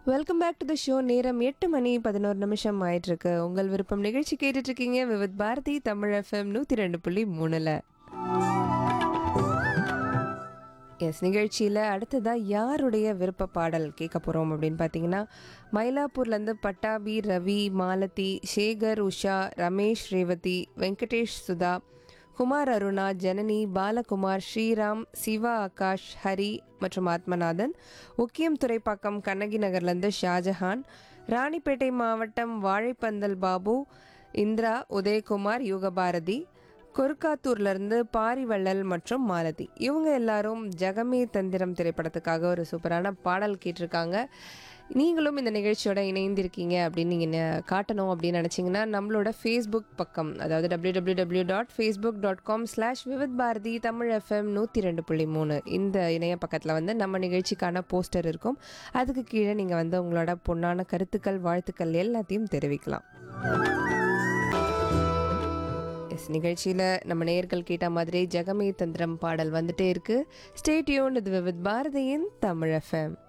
welcome back to the show நேரம் எட்டு மணி பதினோரு நிமிஷம் ஆயிட்டு இருக்கு உங்கள் விருப்பம் நிகழ்ச்சி கேட்டுட்டு இருக்கீங்க விவித் பாரதி தமிழ் எஃப்எம் நூற்றி ரெண்டு புள்ளி மூணுல எஸ் நிகழ்ச்சியில் அடுத்ததாக யாருடைய விருப்ப பாடல் கேட்க போகிறோம் அப்படின்னு பார்த்தீங்கன்னா மயிலாப்பூர்லேருந்து பட்டாபி ரவி மாலதி சேகர் உஷா ரமேஷ் ரேவதி வெங்கடேஷ் சுதா குமார் அருணா ஜனனி பாலகுமார் ஸ்ரீராம் சிவா ஆகாஷ் ஹரி மற்றும் ஆத்மநாதன் உக்கியம் துறைப்பாக்கம் கண்ணகி நகர்லேருந்து ஷாஜஹான் ராணிப்பேட்டை மாவட்டம் வாழைப்பந்தல் பாபு இந்திரா உதயகுமார் யுகபாரதி கொருக்காத்தூர்லேருந்து பாரிவள்ளல் மற்றும் மாலதி இவங்க எல்லாரும் ஜெகமே தந்திரம் திரைப்படத்துக்காக ஒரு சூப்பரான பாடல் கேட்டிருக்காங்க நீங்களும் இந்த நிகழ்ச்சியோட இணைந்திருக்கீங்க அப்படின்னு நீங்கள் காட்டணும் அப்படின்னு நினச்சிங்கன்னா நம்மளோட ஃபேஸ்புக் பக்கம் அதாவது W W W dot Facebook dot com slash Vividh Bharati Tamil FM நூற்றி ரெண்டு புள்ளி மூணு இந்த இணைய பக்கத்தில் வந்து நம்ம நிகழ்ச்சிக்கான போஸ்டர் இருக்கும் அதுக்கு கீழே நீங்கள் வந்து உங்களோட பொன்னான கருத்துக்கள் வாழ்த்துக்கள் எல்லாத்தையும் தெரிவிக்கலாம் எஸ் நிகழ்ச்சியில் நம்ம நேயர்கள் கேட்ட மாதிரி ஜெகமே தந்திரம் பாடல் வந்துட்டே இருக்கு ஸ்டேட்யூன் இது வித் பாரதியின் தமிழ் எஃப்எம்